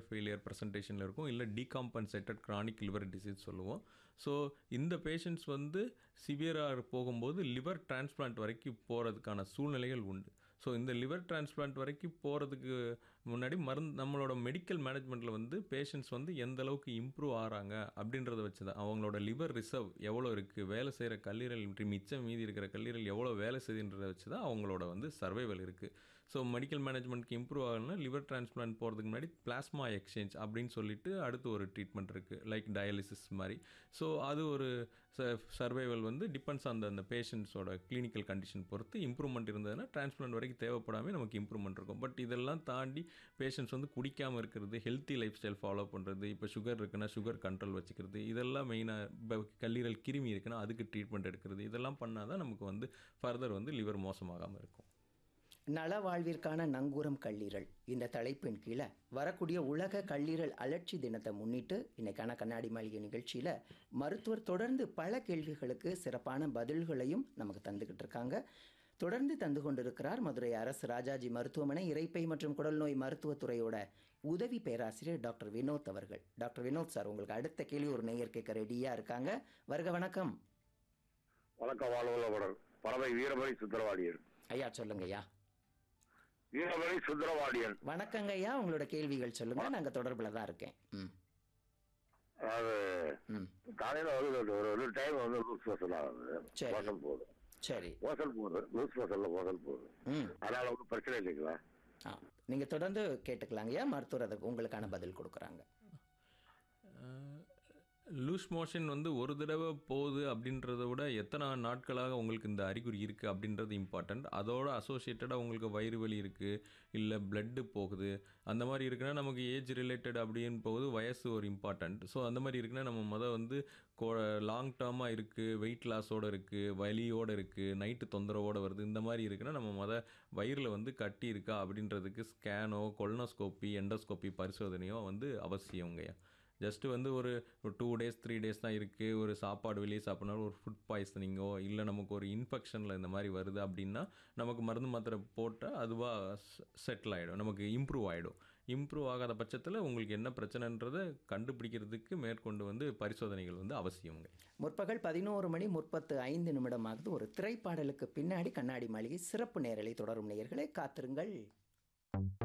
Failure ப்ரெசன்டேஷனில் இருக்கும் இல்லை டீகாம்பன்சேட்டட் chronic லிவர் டிசீஸ் சொல்லுவோம் ஸோ இந்த பேஷண்ட்ஸ் வந்து சிவியராக போகும்போது லிவர் டிரான்ஸ்பிளான்ட் வரைக்கும் போகிறதுக்கான சூழ்நிலைகள் உண்டு ஸோ இந்த லிவர் டிரான்ஸ்பிளான்ட் வரைக்கும் போகிறதுக்கு முன்னாடி மருந்து நம்மளோட மெடிக்கல் மேனேஜ்மெண்ட்டில் வந்து பேஷண்ட்ஸ் வந்து எந்த அளவுக்கு இம்ப்ரூவ் ஆகிறாங்க அப்படின்றத வச்சு தான் அவங்களோட லிவர் ரிசர்வ் எவ்வளோ இருக்குது வேலை செய்கிற கல்லீரல் மிச்சம் மீதி இருக்கிற கல்லீரல் எவ்வளோ வேலை செய்யுன்றதை வச்சு தான் அவங்களோட வந்து சர்வைவல் இருக்குது ஸோ மெடிக்கல் மேனேஜ்மெண்ட்க்கு இம்ப்ரூவ் ஆகணும்னா லிவர் டிரான்ஸ்பிளான்ட் போகிறதுக்கு முன்னாடி பிளாஸ்மா எக்ஸ்சேஞ்ச் அப்படின்னு சொல்லிட்டு அடுத்து ஒரு ட்ரீட்மெண்ட் இருக்குது லைக் டயாலிசிஸ் மாதிரி ஸோ அது ஒரு சர்வைவல் வந்து டிபெண்ட்ஸ் அந்த அந்த பேஷண்ட்ஸோட கிளினிக்கல் கண்டிஷன் பொறுத்து இம்ப்ரூவ்மெண்ட் இருந்ததுன்னா டிரான்ஸ்பிளான்ட் வரைக்கும் தேவைப்படாமல் நமக்கு இம்ப்ரூவ்மெண்ட் இருக்கும் பட் இதெல்லாம் தாண்டி பேஷண்ட்ஸ் வந்து குடிக்காமல் இருக்கிறது ஹெல்த்தி லைஃப் ஸ்டைல் ஃபாலோ பண்ணுறது இப்போ சுகர் இருக்குன்னா சுகர் கண்ட்ரோல் வச்சுக்கிறது இதெல்லாம் மெயினாக இப்போ கல்லீரல் கிருமி இருக்குன்னா அதுக்கு ட்ரீட்மெண்ட் எடுக்கிறது இதெல்லாம் பண்ணால் தான் நமக்கு வந்து ஃபர்தர் வந்து லிவர் மோசமாகாமல் இருக்கும் நல வாழ்விற்கான நங்கூரம் கல்லீரல் இந்த தலைப்பின் கீழே வரக்கூடிய உலக கல்லீரல் அலட்சி தினத்தை முன்னிட்டு இன்னைக்கான கண்ணாடி மாளிகை நிகழ்ச்சியில் மருத்துவர் தொடர்ந்து பல கேள்விகளுக்கு சிறப்பான பதில்களையும் நமக்கு தந்துக்கிட்டு இருக்காங்க தொடர்ந்து தந்து கொண்டிருக்கிறார் மதுரை அரசு ராஜாஜி மருத்துவமனை இரைப்பை மற்றும் குடல்நோய் மருத்துவத்துறையோட உதவி பேராசிரியர் டாக்டர் வினோத் அவர்கள் டாக்டர் வினோத் சார் உங்களுக்கு அடுத்த கேள்வி ஒரு நேயர் கேட்க ரெடியாக இருக்காங்க வருக வணக்கம் வணக்கம் வாழ்வுள்ளவுடன் பறவை வீரமணி சுந்தரவாடியன் ஐயா சொல்லுங்க ஐயா வீரமணி சுந்தரவாடியன் வணக்கங்க ஐயா உங்களோட கேள்விகள் சொல்லுங்க நாங்க தொடர்புல தான் இருக்கேன் ம் அதாவது ம் காலையில வந்து ஒரு ஒரு டைம் வந்து லூஸ் மோஷன் ஆகுது சரி. மோஷன் போகுது சரி மோஷன் போகுது லூஸ் மோஷன்ல மோஷன் போகுது ம் அதனால ஒன்றும் பிரச்சனை இல்லைங்களா ஆ நீங்கள் தொடர்ந்து கேட்டுக்கலாங்கய்யா மருத்துவர் அதுக்கு உங்களுக்கான பதில் கொடுக்குறாங்க லூஸ் மோஷன் வந்து ஒரு தடவை போகுது அப்படின்றத விட எத்தனை நாட்களாக உங்களுக்கு இந்த அறிகுறி இருக்குது அப்படின்றது இம்பார்ட்டண்ட் அதோட அசோசியேட்டடாக உங்களுக்கு வயிறு வலி இருக்குது இல்லை பிளட்டு போகுது அந்த மாதிரி இருக்குன்னா நமக்கு ஏஜ் ரிலேட்டட் அப்படின்னு போகுது வயசு ஒரு இம்பார்ட்டண்ட் ஸோ அந்த மாதிரி இருக்குன்னா நம்ம முத வந்து லாங் டேர்மாக இருக்குது வெயிட் லாஸோடு இருக்குது வலியோடு இருக்குது நைட்டு தொந்தரவோடு வருது இந்த மாதிரி இருக்குன்னா நம்ம முத வயிறில் வந்து கட்டி இருக்கா அப்படின்றதுக்கு ஸ்கேனோ கொல்னோஸ்கோப்பி எண்டோஸ்கோப்பி பரிசோதனையோ வந்து அவசியங்கய்யா ஜஸ்ட்டு வந்து ஒரு டூ டேஸ் த்ரீ டேஸ் தான் இருக்குது ஒரு சாப்பாடு வெளியே சாப்பிட்னாலும் ஒரு ஃபுட் பாய்சனிங்கோ இல்லை நமக்கு ஒரு இன்ஃபெக்ஷனில் இந்த மாதிரி வருது அப்படின்னா நமக்கு மருந்து மாத்திரை போட்டால் அதுவாக செட்டில் ஆகிடும் நமக்கு இம்ப்ரூவ் ஆகிடும் இம்ப்ரூவ் ஆகாத பட்சத்தில் உங்களுக்கு என்ன பிரச்சனைன்றதை கண்டுபிடிக்கிறதுக்கு மேற்கொண்டு வந்து பரிசோதனைகள் வந்து அவசியங்க முற்பகல் பதினோரு மணி முப்பத்து ஐந்து நிமிடமாகுது ஒரு திரைப்பாடலுக்கு பின்னாடி கண்ணாடி மாளிகை சிறப்பு நேரலை தொடரும் நேயர்களே காத்திருங்கள்